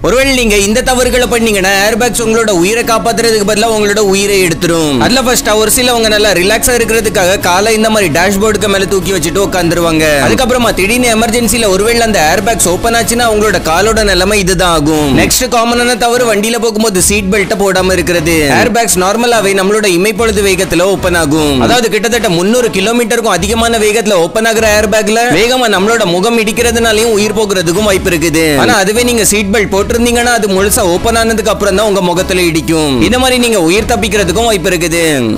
ஒருவேளை நீங்க இந்த தவறுகளை பண்ணீங்கன்னா ஏர்பேக்ஸ் உங்களோட உயிரை காப்பாத்துறதுக்கு பதிலா உங்களோட உயிரை எடுத்துரும் அதுல ஃபர்ஸ்ட் ஒரு சிலவங்க நல்லா ரிலாக்ஸா இருக்கிறதுக்காக காலை இந்த மாதிரி டேஷ்போர்டுக்கு மேல தூக்கி வச்சுட்டு உட்காந்துருவாங்க அதுக்கப்புறமா திடீர்னு எமர்ஜென்சில ஒருவேளை அந்த ஏர்பேக்ஸ் ஓபன் ஆச்சுன்னா அவங்களோட காலோட நிலைமை இதுதான் ஆகும் நெக்ஸ்ட் காமனான தவறு வண்டியில போகும்போது சீட் பெல்ட் போடாம இருக்கிறது ஏர்பேக்ஸ் நார்மலாவே நம்மளோட இமைப்பொழுது வேகத்துல ஓபன் ஆகும் அதாவது கிட்டத்தட்ட முன்னூறு கிலோமீட்டருக்கும் அதிகமான வேகத்துல ஓபன் ஆகுற ஏர்பேக்ல வேகமா நம்மளோட முகம் இடிக்கிறதுனாலயும் உயிர் போகிறதுக்கும் வாய்ப்பு இருக்குது ஆனா அதுவே நீங்க சீட் பெல்ட் போட்டிருந்தீங்கன்னா அது முழுசா ஓபன் ஆனதுக்கு அப்புறம் தான் உங்க முகத்துல இடிக்கும் இந்த மாதிரி நீங்க உயிர் தப்பிக்கிறதுக்கும் வாய்ப்பு இருக்குது